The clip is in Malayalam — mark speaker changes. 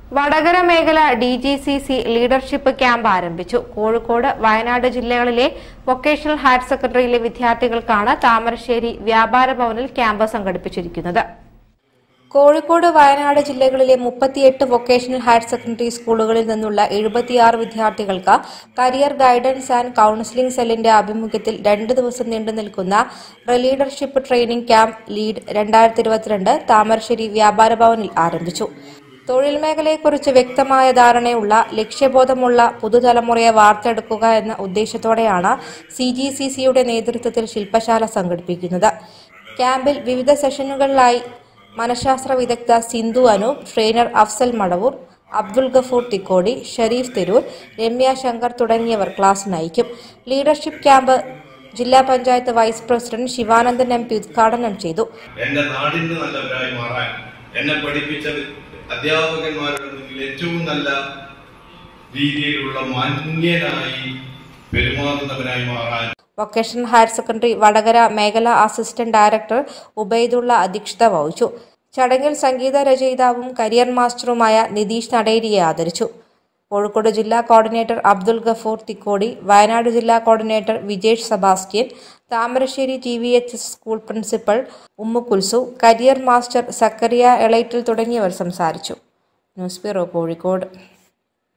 Speaker 1: വടകര മേഖല D G C C leadership camp ആരംഭിച്ചു കോഴിക്കോട് വയനാട് ജില്ലകളിലെ വൊക്കേഷണൽ ഹയർ സെക്കൻഡറിയിലെ വിദ്യാർത്ഥികൾക്കാണ് താമരശ്ശേരി വ്യാപാര ഭവനിൽ ക്യാമ്പ് സംഘടിപ്പിച്ചിരിക്കുന്നത് കോഴിക്കോട് വയനാട് ജില്ലകളിലെ മുപ്പത്തിയെട്ട് വൊക്കേഷണൽ ഹയർ സെക്കൻഡറി സ്കൂളുകളിൽ നിന്നുള്ള എഴുപത്തിയാറ് വിദ്യാർത്ഥികൾക്ക് കരിയർ ഗൈഡൻസ് ആൻഡ് കൌൺസിലിംഗ് സെല്ലിന്റെ ആഭിമുഖ്യത്തിൽ രണ്ട് ദിവസം നീണ്ടു നിൽക്കുന്ന ലീഡർഷിപ്പ് ട്രെയിനിംഗ് ക്യാമ്പ് ലീഡ് രണ്ടായിരത്തി ഇരുപത്തിരണ്ട് താമരശ്ശേരി വ്യാപാര ഭവനിൽ ആരംഭിച്ചു തൊഴിൽ മേഖലയെക്കുറിച്ച് വ്യക്തമായ ധാരണയുള്ള ലക്ഷ്യബോധമുള്ള പുതുതലമുറയെ വാർത്തെടുക്കുക എന്ന ഉദ്ദേശത്തോടെയാണ് സി ജി സി സിയുടെ നേതൃത്വത്തിൽ ശില്പശാല സംഘടിപ്പിക്കുന്നത് ക്യാമ്പിൽ വിവിധ സെഷനുകളിലായി മനഃശാസ്ത്ര വിദഗ്ധ സിന്ധു അനൂപ് ട്രെയിനർ അഫ്സൽ മടവൂർ അബ്ദുൽ ഗഫൂർ തിക്കോടി ഷരീഫ് തിരൂർ രമ്യ ശങ്കർ തുടങ്ങിയവർ ക്ലാസ് നയിക്കും ലീഡർഷിപ്പ് ക്യാമ്പ് ജില്ലാ panchayat vice president Sivanandan M P ഉദ്ഘാടനം ചെയ്തു
Speaker 2: എന്റെ നാടിന്റെ നല്ലവരായി മാറാൻ എന്നെ പഠിപ്പിച്ച അധ്യാപകന്മാരുടെ മുന്നിൽ ഏറ്റവും നല്ല രീതിയിലുള്ള മാന്യനായി പെരുമാറുന്നവനായി മാറാൻ
Speaker 1: വൊക്കേഷണൽ ഹയർ സെക്കൻഡറി വടകര മേഖല അസിസ്റ്റന്റ് ഡയറക്ടർ ഉബൈദുള്ള അധ്യക്ഷത വഹിച്ചു ചടങ്ങിൽ സംഗീത രചയിതാവും കരിയർ മാസ്റ്ററുമായ നിതീഷ് നടേരിയെ ആദരിച്ചു കോഴിക്കോട് ജില്ലാ കോർഡിനേറ്റർ അബ്ദുൽ ഗഫൂർ തിക്കോടി വയനാട് ജില്ലാ coordinator Vijesh Sebastian Thamarassery T V H S school principal Ummu Kulsu career master Sakkariya എളൈറ്റിൽ തുടങ്ങിയവർ സംസാരിച്ചു ന്യൂസ് ബ്യൂറോ കോഴിക്കോട്